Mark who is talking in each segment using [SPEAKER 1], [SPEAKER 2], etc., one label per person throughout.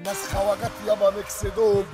[SPEAKER 1] ناس خواجات يابا ميكس دوب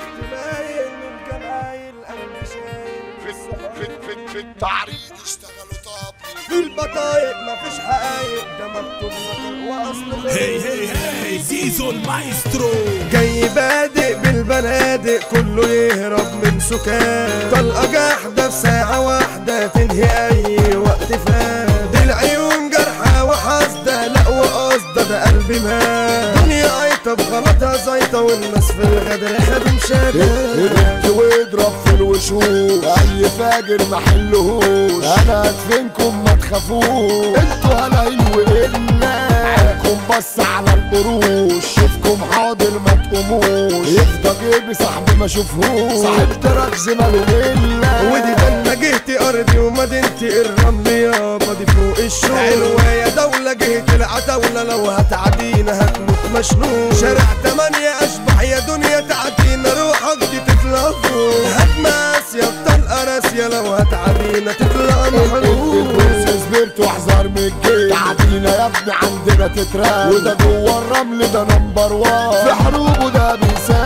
[SPEAKER 2] باين من جمايل قلبي شايل
[SPEAKER 1] في في في في التعريض اشتغلوا طب
[SPEAKER 2] في البطايق مفيش حقايق ده مكتوب سطر واصل
[SPEAKER 3] هي هي هي زيزو المايسترو
[SPEAKER 2] جاي بادئ بالبنادق كله يهرب من سكان طلقة جاحدة في ساعة واحدة تنهي أي وقت فات دي العيون جرحى وحاسدة لا وقصدة ده قلبي مات دنيا عيطة بغلطها زيطة والناس في الغدر خدوا مشاكل
[SPEAKER 1] هد واضرب في الوشوش اي فاجر ما حلهوش انا ادفنكم ما تخافوش انتوا هلايل وإلا عينكم بص على القروش شوفكم حاضر ما تقوموش يفضى جيبي صاحبي ما شوفهوش صاحب تركز ماله إلا
[SPEAKER 2] ودي ده انا جهتي ارضي ومدينتي الرمل يابا دي فوق الشوق حلوة يا دولة جهة العتاولة لو هتعدينا هتموت مشنون شارع تمانية اشبح يا دنيا تعدينا روحك دي تطلع فوق هتماس يا بطلقة راسية لو هتعدينا تطلع محروق
[SPEAKER 1] البورس سبرت واحذر من الجيل تعدينا يا ابني عندنا تتران وده جوه الرمل ده نمبر وان في حروبه ده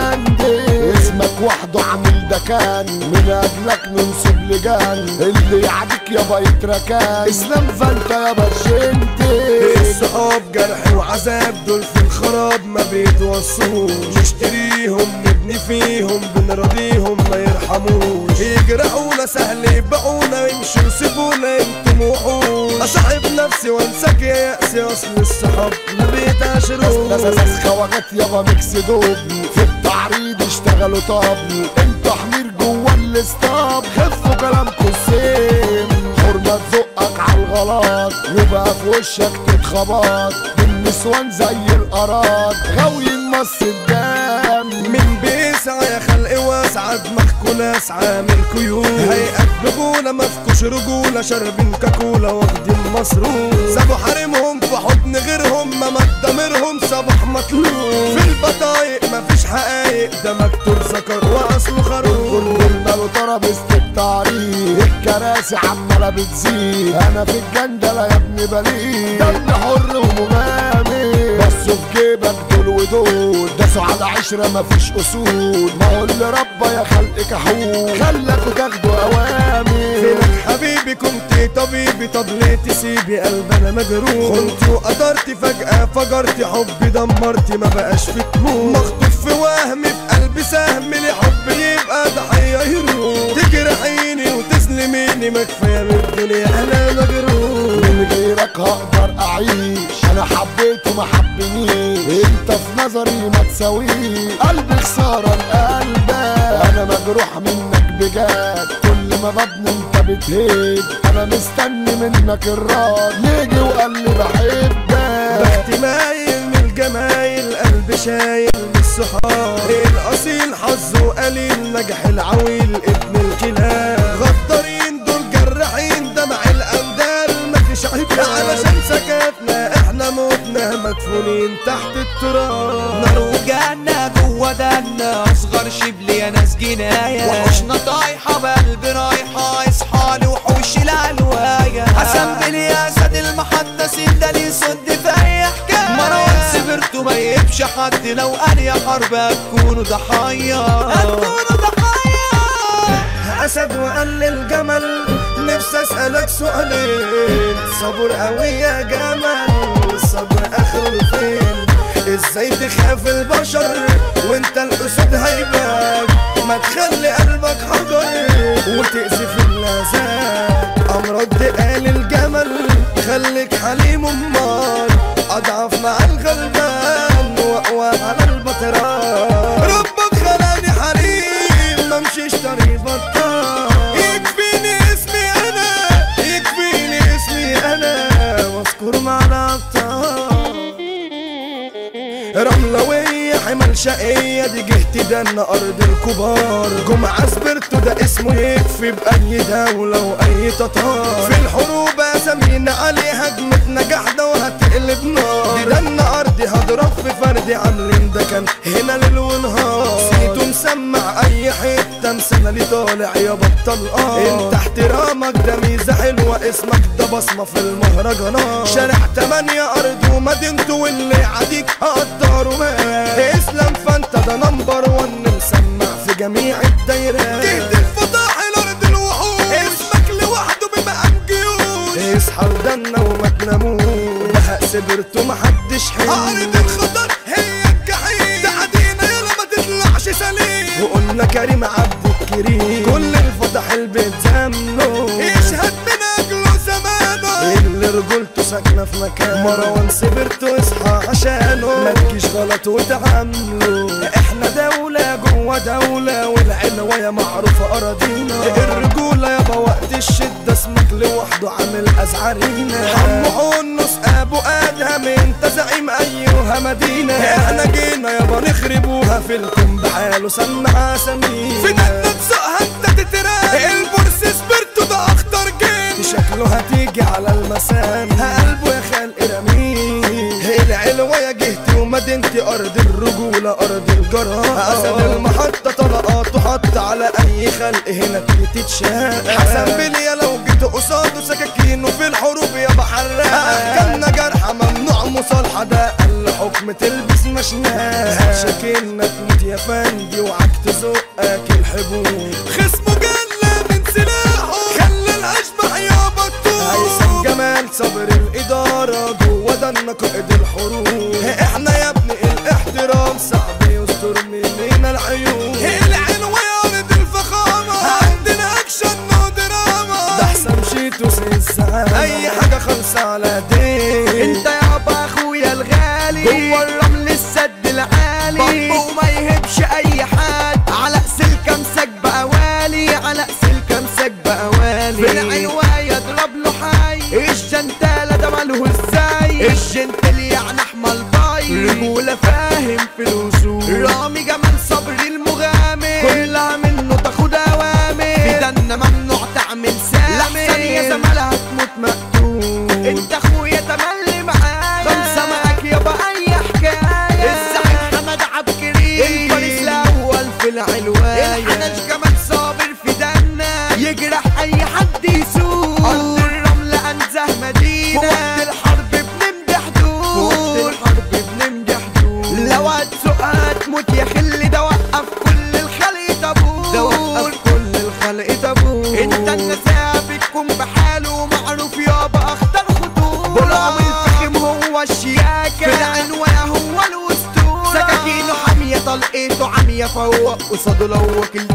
[SPEAKER 1] بيسندي اسمك وحده عامل دكان من اجلك ننصب لجان اللي يعديك يابا يتركان اسلام فانت يابا شنتي
[SPEAKER 2] الصحاب جرح وعذاب دول في الخراب ما بيتوصوش نشتريهم نبني فيهم بنرضيهم ما يرحموش يجرحونا سهل يبيعونا يمشوا يسيبونا انتم وحوش اصاحب نفسي وانساك يا يأسي اصل الصحاب ما
[SPEAKER 1] ناس
[SPEAKER 2] بيتعاشروش
[SPEAKER 1] ناس خواجات يابا ميكس دوب في التعريض اشتغلوا طب انتوا حمير جوه الاسطاب خفوا كلامكوا السيم حرمة تزقك على الغلط يبقى في وشك تتخبط بالنسوان زي القراد غاويين مص الدم
[SPEAKER 2] من بيسعى يا خلق واسعة دماغكوا ناس عامل كيوت هيئة رجولة مفكوش رجولة شاربين كاكولا واخدين مصروف سابوا حريمهم في حضن غيرهم ما ضميرهم صباح مطلوب في البطايق مفيش حقايق ده مكتوب ذكر واصله خروف
[SPEAKER 1] قلنا له ترابيزة التعريف الكراسي عمالة بتزيد انا في الجندلة يا ابني بليد دم حر ومغامر بصوا في جيبك دول ودول داسوا على عشرة مفيش اصول ما هو اللي ربى يا خلق كحول خلكوا تاخدوا اوامر
[SPEAKER 2] فينك حبيبي كنت طبيبي طب ليه تسيبي قلب انا مجروح خنتي وقدرتي فجأة فجرتي حبي دمرتي ما بقاش في طموح مخطوف في وهمي في قلبي سهم لحبي يبقى ضحية يروح تجرحيني وتسلميني ما كفاية من الدنيا انا مجروح
[SPEAKER 1] من غيرك هقدر اعيش انا حبيت وما حبنيش انت في نظري ما تساويش قلبي خسارة لقلبك انا مجروح منك بجد كل ما ببني انت بتهيج انا مستني منك الرد يجي وقال لي بحبك
[SPEAKER 2] بختي مايل من الجمايل قلبي شايل من الصحاب الاصيل حظه قليل نجح العويل ابن الكلاب غدارين دول جراحين دمع الاندال مفيش عيب علشان سكتنا احنا موتنا مدفونين تحت التراب
[SPEAKER 4] نار وجنة جوه دنا اصغر شبل يا ناس جناية وحوشنا طايحة بقلب رايحة اصحى لوحوش العلواية حسن بالياسد المحدث ده ليه صد في اي حكاية مروان سبرتو ما يبش حد لو قال يا حرب هتكونوا ضحايا هتكونوا ضحايا
[SPEAKER 2] اسد وقال الجمل نفسي اسالك سؤالين صبر قوي يا جمل الصبر اخره فين ازاي تخاف البشر وانت الاسود هيبان ما تخلي قلبك حجر وتأذي في اللذات امراض قال الجمل خليك حليم امال اضعف مع الغلبان واقوى على البطران ربك خلاني حريم ما امشيش طريق بطال يكفيني اسمي انا يكفيني اسمي انا واذكر مع الابطال رملوية حمل شقية دي جهتي ده أنا أرض الكبار جمعة سبرتو ده اسمه يكفي بأي دولة وأي تطار في الحروب أسامينا عليه هجمة نجاح ده وهتقلب نار دي ده أنا أرضي هضرب في فردي عاملين ده كان هنا ليل ونهار سيتو مسمع أي حتة مسنة لي طالع يا بطل آه انت احترامك ده ميزة حلوة اسمك ده بصمة في المهرجانات شارع تمانية أرض ومدينته واللي عاديك هقدره ما اسلام نمبر ون مسمع في جميع الدايرات
[SPEAKER 4] جهد الفضاحل ارض الوحوش اسمك لوحده بمقام جيوش
[SPEAKER 2] اصحى ودنا وما تناموش بهق سبرت ومحدش حيل
[SPEAKER 4] ارض الخطر هي الجحيم تعدينا يلا ما تطلعش سليم
[SPEAKER 2] وقلنا كريم عبد الكريم كل الفضاحل بتزامنه
[SPEAKER 4] يشهد من اجله زمانه
[SPEAKER 2] اللي رجولته ساكنه في مكان مروان سبرته اصحى عشانه ما تجيش غلط وتعامله احنا دولة جوه دولة والعنوية معروفة اراضينا الرجولة يابا وقت الشدة اسمك لوحده عامل ازعارينا حمو عنس ابو ادهم انت زعيم ايها مدينة احنا جينا يابا نخربوها في الكون بحاله سمع اسامينا
[SPEAKER 4] في نجدة تسوقها انت تتراقب البورس سبرتو ده اخطر جيم
[SPEAKER 2] شكله هتيجي على المسام قلبه يا خلق رميه العلوة يا جهتي ومدينتي أرض الرجولة أرض الجراء أسد المحطة طلقاته حط على أي خلق هنا تيجي تتشاق حسن بليا لو جيت قصاده سكاكينه في الحروب يا بحراق كان جرحى ممنوع مصالحة ده أقل حكم تلبس مشناق شاكلنا تموت يا فندي وعك تزقك الحبوب
[SPEAKER 4] خصمه جلى من سلاحه خلى الاشبح يابا
[SPEAKER 2] هيثم
[SPEAKER 4] تدوب
[SPEAKER 2] جمال صبر الإدارة جوه ده قائد الحروب احنا يا ابني الاحترام صعب يستر مننا العيوب
[SPEAKER 4] العنوة يا ولد الفخامة عندنا اكشن ودراما
[SPEAKER 2] ده حسام شيتو الزعامة اي حاجة خالصة على دين
[SPEAKER 4] انت يابا اخويا الغالي جوه الرمل السد العالي وما يهبش اي حد على سلك امسك بقوالي على سلك امسك بقوالي في العنوة يضرب له حي الجنتالة ده ماله ازاي الجنتل يعني احمل باي رجولة فاهم في الوصول رامي جمال صبري المغامر كلها منه تاخد اوامر في دنا ممنوع تعمل سامر لحسن يا زمالها تموت مقتول انت اخويا تملي معايا خمسة معاك يابا اي حكاية الزعيم حمد عبد الكريم الفارس الاول في العلواية الحنش جمال صابر في دنا يجرح اي حد يسوق ارض الرملة انزه مدينة وقت الحرب بنمدي حدود وقت الحرب بنمدي حدود لو هتسوقها تموت يا خلي ده وقف كل الخلق تابوت ده وقف كل الخلق تابوت انت النساء بتكون بحاله معروف يابا اخطر خطوط بلعم الفخم هو الشياكة في العنوة هو الاسطورة سكاكينه حامية طلقته عمية فوق قصاده لو وكيل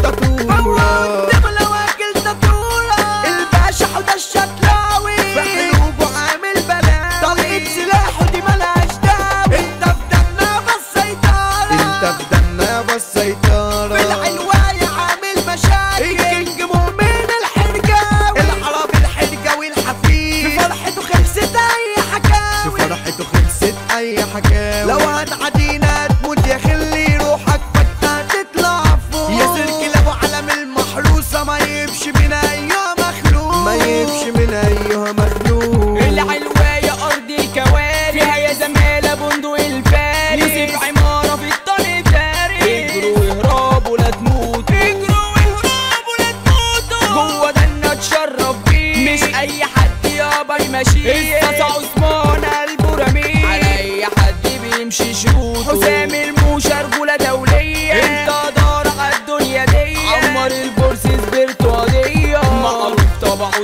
[SPEAKER 4] تطورة لو وكيل تطورة الباشا حدا الشتلاوي في حروبه عامل بلاوي طلقة سلاحه دي ملهاش داوي انت في دمنا بالسيطرة انت في دمنا بالسيطرة في العنواية عامل مشاكل الكينج مؤمن الحرجاوي العرب الحرجاوي الحفيد في فرحته خلصت اي حكاوي في فرحته خلصت اي حكاوي لو هتعدينا تموت يا خلي روحك فجأة تطلع فوق يا سلك لابو علم المحروسة ما يمشي من ايها مخلوق ما يمشي من ايها مخلوق
[SPEAKER 5] العلواية أرض الكوارث فيها يا زمالة بندق الفارس يوسف عمارة في الطريق فارس اجروا واهربوا لا تموتوا اجروا واهربوا لا تموتوا جوه ده إنك تشرف بيه مش أي حد يابا يمشيه استاذ عثمان قلبه رميه على أي حد بيمشي شروطه حسام الموشى رجولة دولية انت دار على الدنيا دي عمر البورس سبرتو قضية معروف طبعه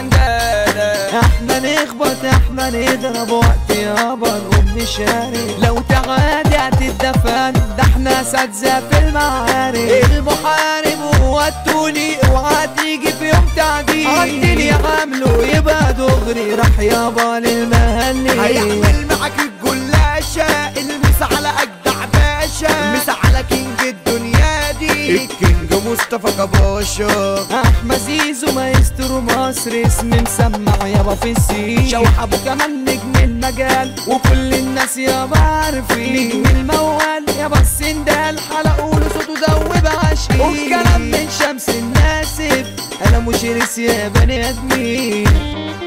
[SPEAKER 5] السندالة
[SPEAKER 4] احنا نخبط احنا نضرب وقت يابا نقوم نشارك لو تعادي هتتدفن ده احنا اساتذه في المعارك المحارب هو التوني اوعى تيجي في يوم تعديل الدنيا عامله يبقى دغري راح يابا للمهني هيعمل معاك الجلاشة المس على اجدع باشا مس على كينج الدنيا دي الكينج مصطفى كباشا احمد زيزو مايسترو مصر اسم مسمع يابا في السين شوح ابو كمان نجم المجال وكل الناس يابا عارفين نجم الموال يابا السندال حلقوا له صوته دوب عشقين والكلام من شمس الناسف انا مش ريس يا بني ادمين